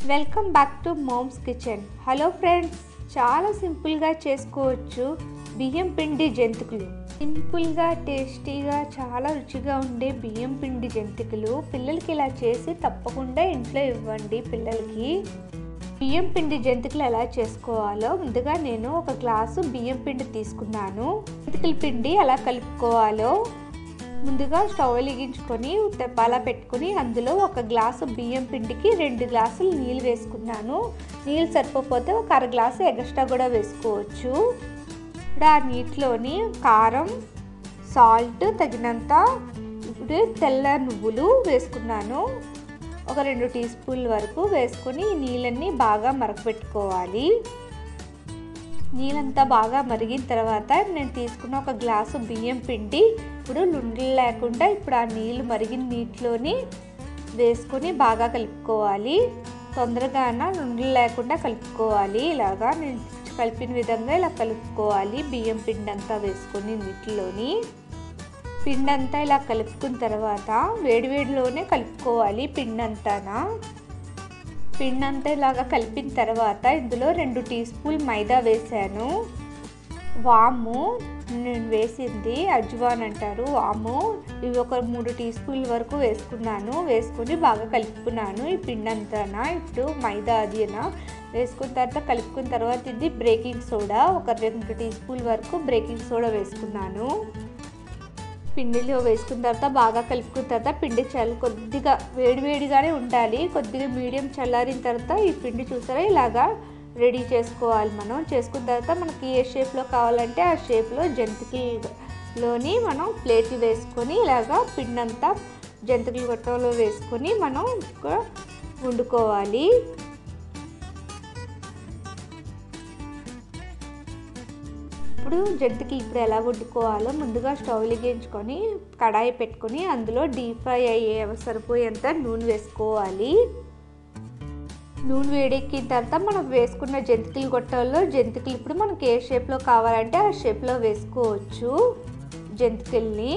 welcome back to mom's kitchen hello friends చాలా సింపుల్గా చేసుకోవచ్చు బియ్యం పిండి జంతికలు సింపుల్గా టేస్టీగా చాలా రుచిగా ఉండే బియ్యం పిండి జంతికలు పిల్లలకి ఇలా చేసి తప్పకుండా ఇంట్లో ఇవ్వండి పిల్లలకి బియ్యం పిండి జంతికలు ఎలా చేసుకోవాలో ముందుగా నేను ఒక గ్లాసు బియ్యం పిండి తీసుకున్నాను జంతికల పిండి ఎలా కలుపుకోవాలో ముందుగా స్టవ్ వెలిగించుకొని తెప్పాలా పెట్టుకుని అందులో ఒక గ్లాసు బియ్యం పిండికి రెండు గ్లాసులు నీళ్ళు వేసుకున్నాను నీళ్ళు సరిపోతే ఒక అర గ్లాసు ఎగస్ట్రా కూడా వేసుకోవచ్చు ఇప్పుడు ఆ నీటిలోని కారం సాల్ట్ తగినంత ఇప్పుడు తెల్ల నువ్వులు వేసుకున్నాను ఒక రెండు టీ స్పూన్ల వరకు వేసుకొని ఈ నీళ్ళన్నీ బాగా మరగపెట్టుకోవాలి నీళ్ళంతా బాగా మరిగిన తర్వాత నేను తీసుకున్న ఒక గ్లాసు బియ్యం పిండి ఇప్పుడు నుండలు లేకుండా ఇప్పుడు ఆ నీళ్ళు మరిగిన నీటిలోని వేసుకొని బాగా కలుపుకోవాలి తొందరగా నుండలు లేకుండా కలుపుకోవాలి ఇలాగా నేను కలిపిన విధంగా ఇలా కలుపుకోవాలి బియ్యం పిండి అంతా వేసుకొని నీటిలోని పిండి అంతా ఇలా కలుపుకున్న తర్వాత వేడివేడిలోనే కలుపుకోవాలి పిండి అంతానా పిండి అంతా ఇలాగా కలిపిన తర్వాత ఇందులో రెండు టీ స్పూన్ మైదా వేసాను వాము నేను వేసింది అజ్వాన్ అంటారు వాము ఇవి ఒక మూడు టీ స్పూన్ల వరకు వేసుకున్నాను వేసుకొని బాగా కలుపుకున్నాను ఈ పిండి అంతానా ఇప్పుడు మైదా అదినా వేసుకున్న తర్వాత కలుపుకున్న తర్వాత ఇది బ్రేకింగ్ సోడా ఒక రెండు టీ స్పూన్ వరకు బ్రేకింగ్ సోడా వేసుకున్నాను పిండిలో వేసుకున్న తర్వాత బాగా కలుపుకున్న తర్వాత పిండి చల్ల కొద్దిగా వేడివేడిగానే ఉండాలి కొద్దిగా మీడియం చల్లారిన తర్వాత ఈ పిండి చూసారా ఇలాగా రెడీ చేసుకోవాలి మనం చేసుకున్న తర్వాత మనకి ఏ షేప్లో కావాలంటే ఆ షేప్లో జంతికలోని మనం ప్లేట్ వేసుకొని ఇలాగా పిండి అంతా జంతికల గొట్టంలో వేసుకొని మనం వండుకోవాలి ఇప్పుడు జంతికి ఇప్పుడు ఎలా వండుకోవాలో ముందుగా స్టవ్ వెలిగించుకొని కడాయి పెట్టుకొని అందులో డీప్ ఫ్రై అయ్యే సరిపోయేంత నూనె వేసుకోవాలి నూనె వేడెక్కిన తర్వాత మనం వేసుకున్న జంతికలు గొట్టల్లో జంతికలు ఇప్పుడు మనకి ఏ షేప్లో కావాలంటే ఆ షేప్లో వేసుకోవచ్చు జంతికల్ని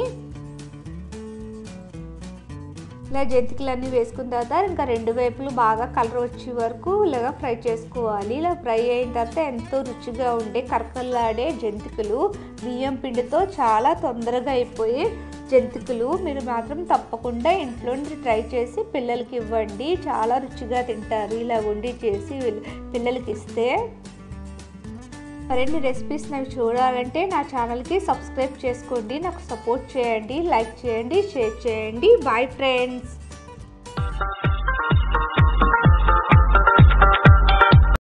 ఇలా జంతికలన్నీ వేసుకున్న తర్వాత ఇంకా రెండు వైపులు బాగా కలర్ వచ్చే వరకు ఇలాగా ఫ్రై చేసుకోవాలి ఇలా ఫ్రై అయిన తర్వాత ఎంతో రుచిగా ఉండే కరకల్లాడే జంతికలు బియ్యం పిండితో చాలా తొందరగా అయిపోయే జంతికలు మీరు మాత్రం తప్పకుండా ఇంట్లో ట్రై చేసి పిల్లలకి ఇవ్వండి చాలా రుచిగా తింటారు ఇలా వండి చేసి పిల్లలకి ఇస్తే మరిన్ని రెసిపీస్ నాకు చూడాలంటే నా ఛానల్కి సబ్స్క్రైబ్ చేసుకోండి నాకు సపోర్ట్ చేయండి లైక్ చేయండి షేర్ చేయండి బాయ్ ఫ్రెండ్స్